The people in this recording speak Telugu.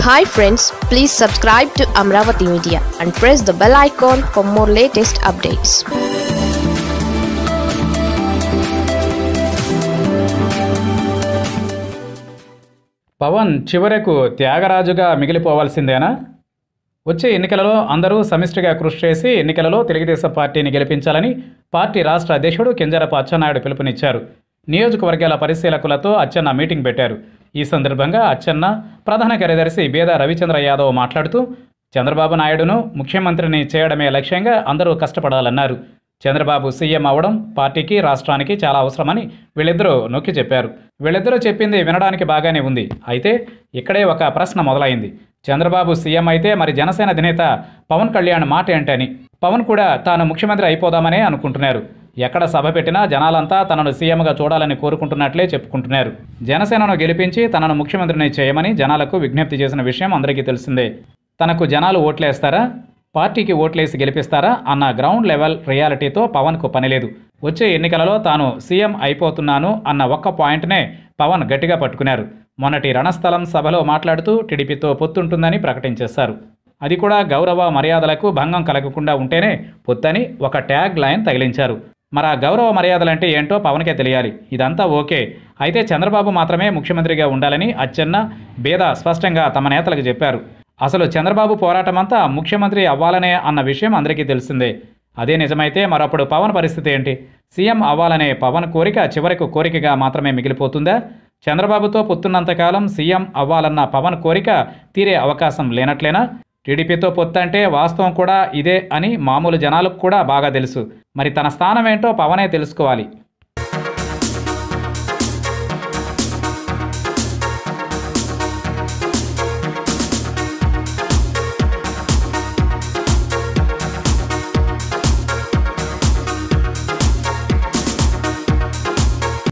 hi friends please subscribe to Amaravati media and press the bell icon for more latest updates Pawan చివరకు త్యాగరాజుగా మిగిలిపోవాల్సిందేనా వచ్చే ఎన్నికలలో అందరూ సమిష్టిగా కృషి చేసి ఎన్నికలలో తెలుగుదేశం పార్టీని గెలిపించాలని పార్టీ రాష్ట్ర అధ్యక్షుడు కింజరపు అచ్చెన్నాయుడు పిలుపునిచ్చారు నియోజకవర్గాల పరిశీలకులతో అచ్చెన్న మీటింగ్ పెట్టారు ఈ సందర్భంగా అచ్చెన్న ప్రధాన కార్యదర్శి బేద రవిచంద్ర యాదవ్ మాట్లాడుతూ చంద్రబాబు నాయుడును ముఖ్యమంత్రిని చేయడమే లక్ష్యంగా అందరూ కష్టపడాలన్నారు చంద్రబాబు సీఎం అవడం పార్టీకి రాష్ట్రానికి చాలా అవసరమని వీళ్ళిద్దరూ నొక్కి చెప్పారు వీళ్ళిద్దరూ చెప్పింది వినడానికి బాగానే ఉంది అయితే ఇక్కడే ఒక ప్రశ్న మొదలైంది చంద్రబాబు సీఎం అయితే మరి జనసేన అధినేత పవన్ కళ్యాణ్ మాట ఏంటని పవన్ కూడా తాను ముఖ్యమంత్రి అయిపోదామనే అనుకుంటున్నారు ఎక్కడ సభ పెట్టినా జనాలంతా తనను సీఎంగా చూడాలని కోరుకుంటున్నట్లే చెప్పుకుంటున్నారు జనసేనను గెలిపించి తనను ముఖ్యమంత్రిని చేయమని జనాలకు విజ్ఞప్తి చేసిన విషయం అందరికీ తెలిసిందే తనకు జనాలు ఓట్లేస్తారా పార్టీకి ఓట్లేసి గెలిపిస్తారా అన్న గ్రౌండ్ లెవెల్ రియాలిటీతో పవన్కు పనిలేదు వచ్చే ఎన్నికలలో తాను సీఎం అయిపోతున్నాను అన్న ఒక్క పాయింట్నే పవన్ గట్టిగా పట్టుకున్నారు మొన్నటి రణస్థలం సభలో మాట్లాడుతూ టీడీపీతో పొత్తుంటుందని ప్రకటించేశారు అది కూడా గౌరవ మర్యాదలకు భంగం కలగకుండా ఉంటేనే పొత్తని ఒక ట్యాగ్ లైన్ తగిలించారు మరి ఆ గౌరవ మర్యాదలంటే ఏంటో పవన్కే తెలియాలి ఇదంతా ఓకే అయితే చంద్రబాబు మాత్రమే ముఖ్యమంత్రిగా ఉండాలని అచ్చెన్న బేద స్పష్టంగా తమ నేతలకు చెప్పారు అసలు చంద్రబాబు పోరాటమంతా ముఖ్యమంత్రి అవ్వాలనే అన్న విషయం అందరికీ తెలిసిందే అదే నిజమైతే మరప్పుడు పవన్ పరిస్థితి ఏంటి సీఎం అవ్వాలనే పవన్ కోరిక చివరకు కోరికగా మాత్రమే మిగిలిపోతుందా చంద్రబాబుతో పొత్తున్నంతకాలం సీఎం అవ్వాలన్న పవన్ కోరిక తీరే అవకాశం లేనట్లేనా టీడీపీతో పొత్తంటే వాస్తవం కూడా ఇదే అని మామూలు జనాలకు కూడా బాగా తెలుసు మరి తన స్థానం ఏంటో పవనే తెలుసుకోవాలి